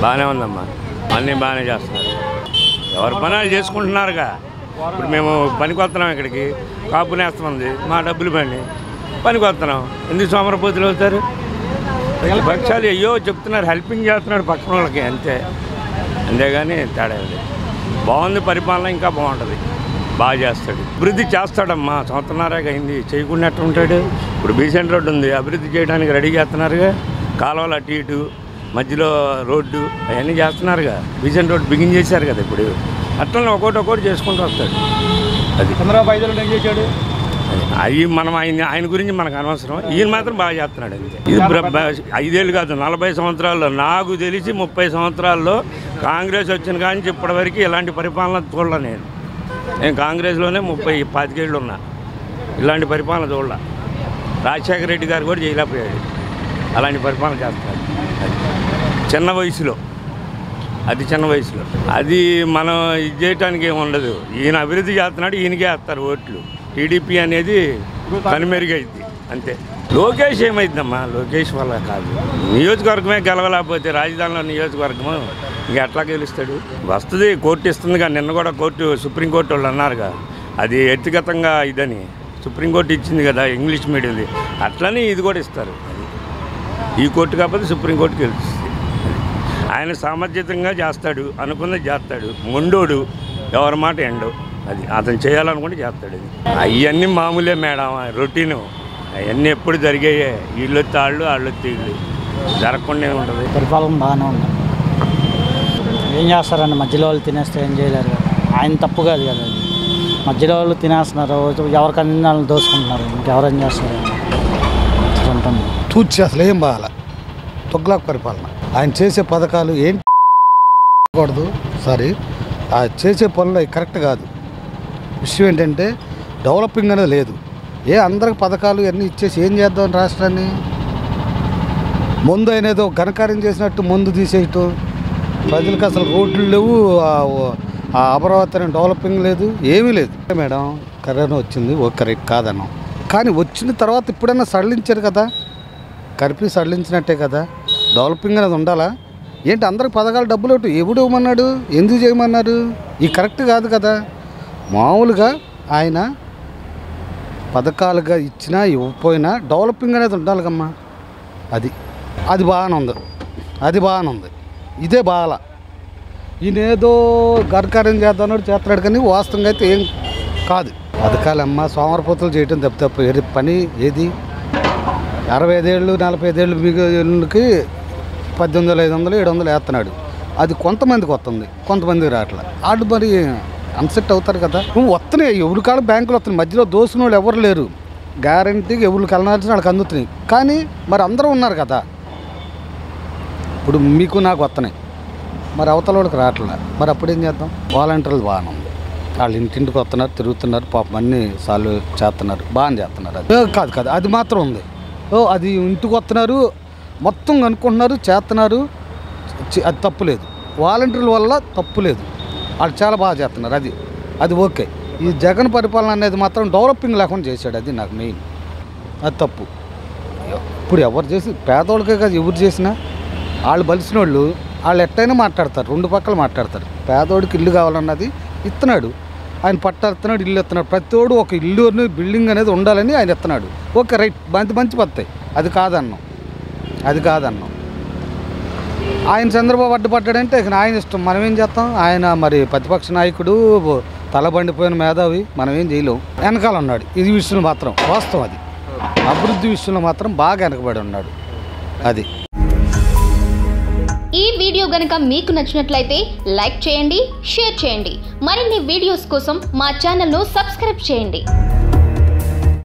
బాగానే ఉందమ్మా అన్నీ బాగానే చేస్తున్నారు ఎవరి పనాలు చేసుకుంటున్నారుగా ఇప్పుడు మేము పనికి వస్తున్నాం ఇక్కడికి కాపు నేస్తం ఉంది మా డబ్బులు పని పనికి వస్తున్నాం ఎందుకు సోమరపోతులు అవుతారు పక్షాలు అయ్యో చెప్తున్నారు హెల్పింగ్ చేస్తున్నాడు పక్కన వాళ్ళకి అంతే అంతేగాని తేడా లేదు బాగుంది పరిపాలన ఇంకా బాగుంటుంది బాగా చేస్తాడు అభివృద్ధి చేస్తాడమ్మా సంవత్సరాలే అయింది చేయకుండా ఎట్లా ఉంటాడు ఇప్పుడు బీసెంట్ రోడ్డు ఉంది అభివృద్ధి చేయడానికి రెడీ చేస్తున్నారుగా కాలువలు అటు ఇటు మధ్యలో రోడ్డు అవన్నీ చేస్తున్నారుగా బీసెంట్ రోడ్డు బిగిన్ చేశారు కదా ఇప్పుడు అట్లనే ఒక్కోటి ఒక్కోటి చేసుకుంటూ వస్తాడు అది చంద్రబాబు ఐదేళ్ళు ఏం చేశాడు అవి మనం ఆయన ఆయన గురించి మనకు అనవసరం ఈయన మాత్రం బాగా చేస్తున్నాడు అంతే ఇది బ్ర- బ- ఐదేళ్ళు కాదు నలభై సంవత్సరాల్లో నాకు తెలిసి ముప్పై సంవత్సరాల్లో కాంగ్రెస్ వచ్చిన కానీ ఇప్పటివరకు ఇలాంటి పరిపాలన చూడలే నేను నేను కాంగ్రెస్లోనే ముప్పై పాతికేళ్ళు ఉన్నా ఇలాంటి పరిపాలన చూడలే రాజశేఖర రెడ్డి గారు కూడా చేయలేకపోయాడు అలాంటి పరిపాలన చేస్తున్నాడు అది చిన్న వయసులో అది చిన్న వయసులో అది మనం ఇది చేయటానికి ఏమి ఉండదు ఈయన అభివృద్ధి చేస్తున్నాడు ఈయనకే వేస్తారు ఓట్లు టీడీపీ అనేది కనుమెరుగైంది అంతే లోకేష్ ఏమైందమ్మా లోకేష్ వల్ల కాదు నియోజకవర్గమే గెలవలేకపోతే రాజధానిలో నియోజకవర్గము ఇంక ఎట్లా గెలుస్తాడు వస్తుంది కోర్టు ఇస్తుంది కానీ నిన్న కూడా కోర్టు సుప్రీంకోర్టు వాళ్ళు అన్నారుగా అది వ్యక్తిగతంగా ఇదని సుప్రీంకోర్టు ఇచ్చింది కదా ఇంగ్లీష్ మీడియంది అట్లనే ఇది కూడా ఇస్తారు ఈ కోర్టు కాకపోతే సుప్రీంకోర్టుకి గెలుస్తుంది ఆయన సామర్థ్యతంగా చేస్తాడు అనుకున్నది చేస్తాడు మొండోడు ఎవరి మాట ఎండు అది అతను చేయాలనుకుంటే చేస్తాడు అది అవన్నీ మామూలే మేడం రొటీను అవన్నీ ఎప్పుడు జరిగాయే వీళ్ళు వస్తే వాళ్ళు వాళ్ళు వస్తే వీళ్ళు జరగకుండా ఉంటుంది పరిపాలన బాగానే ఉంది ఏం చేస్తారండి మధ్యలో వాళ్ళు తినేస్తే ఏం చేయలేరు కదా ఆయన తప్పు కాదు కదా అది మధ్యలో వాళ్ళు తినేస్తున్నారు ఎవరికి అందిన వాళ్ళని దోసుకుంటున్నారు ఇంకెవరేం చేస్తారు అట్లా ఉంటుంది తూచి అసలు ఏం బాగాల తొగ్లాక్ పరిపాలన ఆయన చేసే పథకాలు ఏంటి కూడదు సారీ ఆ చేసే పనులు అవి కరెక్ట్ కాదు విషయం ఏంటంటే డెవలపింగ్ అనేది లేదు ఏ అందరికి పథకాలు ఇవన్నీ ఇచ్చేసి ఏం చేద్దాం రాష్ట్రాన్ని ముందు ఆయన ఏదో ఘనకార్యం చేసినట్టు ముందు తీసేయటం ప్రజలకు అసలు రోడ్లు లేవు ఆ- ఆ అమరావతి అనే డెవలపింగ్ లేదు ఏమీ లేదు మేడం కరోనా వచ్చింది ఓకే కరెక్ట్ కాదన్నాం కానీ వచ్చిన తర్వాత ఇప్పుడైనా సడలించారు కదా కలిపి సడలించినట్టే కదా డెవలపింగ్ అనేది ఉండాలా ఏంటి అందరికి పథకాలు డబ్బులు ఇవ్వటం ఎవడు ఇవ్వమన్నాడు ఎందుకు చేయమన్నారు ఈ కరెక్ట్ కాదు కదా మామూలుగా ఆయన పథకాలుగా ఇచ్చినా ఇవ్వకపోయినా డెవలపింగ్ అనేది ఉండాలి కమ్మా అది అది బాగానే ఉంది అది బాగానే ఉంది ఇదే బాగా ఈయన ఏదో గర్కార్యం చేద్దాడు చేస్తున్నాడు కానీ వాస్తవంగా అయితే ఏం కాదు పథకాలమ్మ సోమరపోతులు చేయటం తప్ప తప్ప ఏది పని ఏది అరవై ఐదేళ్ళు నలభై ఐదేళ్ళు మిగిలికి పద్దెనిమిది వందలు ఐదు వందలు ఏడు వందలు వేస్తున్నాడు అది కొంతమందికి వస్తుంది కొంతమందికి రావట్లే వాళ్ళు మరి అన్సెట్ అవుతారు కదా నువ్వు వస్తున్నాయి ఎవరి కాడ బ్యాంకులు వస్తున్నాయి మధ్యలో దోసిన వాళ్ళు ఎవరు లేరు గ్యారంటీగా ఎవరు కలనాల్సిన వాళ్ళకి అందుతున్నాయి కానీ మరి అందరూ ఉన్నారు కదా ఇప్పుడు మీకు నాకు వస్తున్నాయి మరి అవతల వాళ్ళకి రావట్లే మరి అప్పుడేం చేద్దాం వాలంటీర్లు బాగానే ఉంది వాళ్ళు ఇంటింటికి వస్తున్నారు తిరుగుతున్నారు పాపం అన్నీ సాల్వ్ చేస్తున్నారు బాగానే చేస్తున్నారు అది ఏ, కాదు కాదు అది మాత్రం ఉంది ఓ అది ఇంటికి వస్తున్నారు మొత్తం కనుక్కుంటున్నారు చేస్తున్నారు చి- అది తప్పు లేదు వాలంటీర్ల వల్ల తప్పు లేదు వాళ్ళు చాలా బాగా చేస్తున్నారు అది అది ఓకే ఈ జగన్ పరిపాలన అనేది మాత్రం డెవలపింగ్ లేకుండా చేశాడు అది నాకు మెయిన్ అది తప్పు ఇప్పుడు ఎవరు చేసి పేదోళ్ళకే కాదు ఎవరు చేసినా వాళ్ళు బలిసిన వాళ్ళు వాళ్ళు ఎట్టయినా మాట్లాడతారు రెండు పక్కల మాట్లాడతారు పేదోడికి ఇల్లు కావాలన్నది ఇస్తున్నాడు ఆయన పట్టాడుతున్నాడు ఇల్లు ఇస్తున్నాడు ప్రతిోడు ఒక ఇల్లు అనేది బిల్డింగ్ అనేది ఉండాలని ఆయన ఇస్తున్నాడు ఓకే రైట్ మంచి మంచి పత్తాయి అది కాదన్నాం అది కాదన్నాం ఆయన చంద్రబాబు అడ్డుపడ్డాడంటే ఇక ఆయన ఇష్టం మనం ఏం చేస్తాం ఆయన మరి ప్రతిపక్ష నాయకుడు తలబండిపోయిన మేధావి మనం ఏం చేయలేం వెనకాల ఉన్నాడు ఇది విషయంలో మాత్రం వాస్తవం అది అభివృద్ధి విషయంలో మాత్రం బాగా వెనకబడి ఉన్నాడు అది ఈ వీడియో గనుక మీకు నచ్చినట్లయితే లైక్ చేయండి షేర్ చేయండి మరిన్ని వీడియోస్ కోసం మా ఛానల్ను సబ్స్క్రైబ్ చేయండి